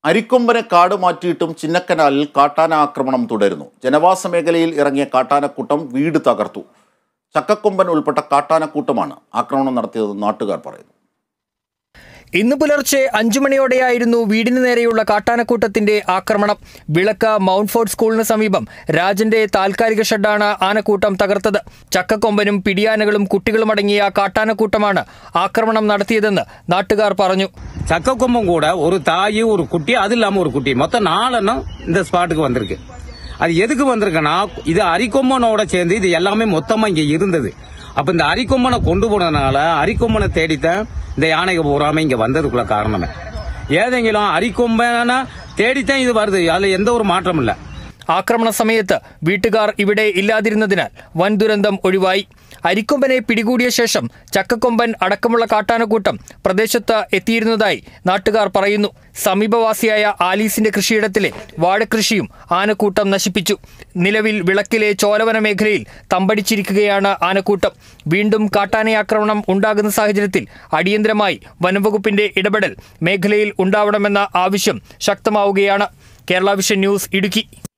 അരിക്കൊമ്പനെ കാട് മാറ്റിയിട്ടും ചിന്നക്കനാലിൽ കാട്ടാന ആക്രമണം തുടരുന്നു ജനവാസ മേഖലയിൽ ഇറങ്ങിയ കാട്ടാനക്കൂട്ടം വീട് തകർത്തു ചക്കക്കൊമ്പൻ ഉൾപ്പെട്ട കാട്ടാനക്കൂട്ടമാണ് ആക്രമണം നടത്തിയതെന്ന് നാട്ടുകാർ പറയുന്നു ഇന്ന് പുലർച്ചെ അഞ്ചു മണിയോടെയായിരുന്നു വീടിന് നേരെയുള്ള കാട്ടാനക്കൂട്ടത്തിന്റെ ആക്രമണം വിളക്ക് മൗണ്ട് ഫോർട്ട് സ്കൂളിന് സമീപം രാജന്റെ താൽക്കാലിക ഷെഡാണ് ആനക്കൂട്ടം തകർത്തത് ചക്കക്കൊമ്പനും പിടിയാനകളും കുട്ടികളും അടങ്ങിയ കാട്ടാനക്കൂട്ടമാണ് ആക്രമണം നടത്തിയതെന്ന് നാട്ടുകാർ പറഞ്ഞു சக்கக்கொம்பம் கூட ஒரு தாய் ஒரு குட்டி அது இல்லாம ஒரு குட்டி மொத்தம் நாலெண்ணம் இந்த ஸ்பாட்டுக்கு வந்திருக்கு அது எதுக்கு வந்திருக்குன்னா இது அரிக்கொம்பனோட சேர்ந்து இது எல்லாமே மொத்தமா இங்க இருந்தது அப்ப இந்த அரிக்கொம்பனை கொண்டு போனதுனால அரிக்கொம்பனை தேடித்தான் இந்த யானைகள் பூராம இங்க வந்ததுக்குள்ள காரணமே ஏதெങ്കിലും அரிக்கொம்பனை தேடித்தான் இது வருது அதுல எந்த ஒரு மாற்றம் இல்லை ആക്രമണ സമയത്ത് വീട്ടുകാർ ഇവിടെ ഇല്ലാതിരുന്നതിനാൽ വൻ ദുരന്തം ഒഴിവായി അരിക്കൊമ്പനെ പിടികൂടിയ ശേഷം ചക്കക്കൊമ്പൻ അടക്കമുള്ള കാട്ടാനക്കൂട്ടം പ്രദേശത്ത് എത്തിയിരുന്നതായി നാട്ടുകാർ പറയുന്നു സമീപവാസിയായ ആലീസിന്റെ കൃഷിയിടത്തിലെ വാഴകൃഷിയും ആനക്കൂട്ടം നശിപ്പിച്ചു നിലവിൽ വിളക്കിലെ ചോലവന മേഖലയിൽ തമ്പടിച്ചിരിക്കുകയാണ് ആനക്കൂട്ടം വീണ്ടും കാട്ടാനയാക്രമണം ഉണ്ടാകുന്ന സാഹചര്യത്തിൽ അടിയന്തരമായി വനംവകുപ്പിന്റെ ഇടപെടൽ മേഖലയിൽ ഉണ്ടാവണമെന്ന ആവശ്യം ശക്തമാവുകയാണ് കേരള വിഷൻ ന്യൂസ് ഇടുക്കി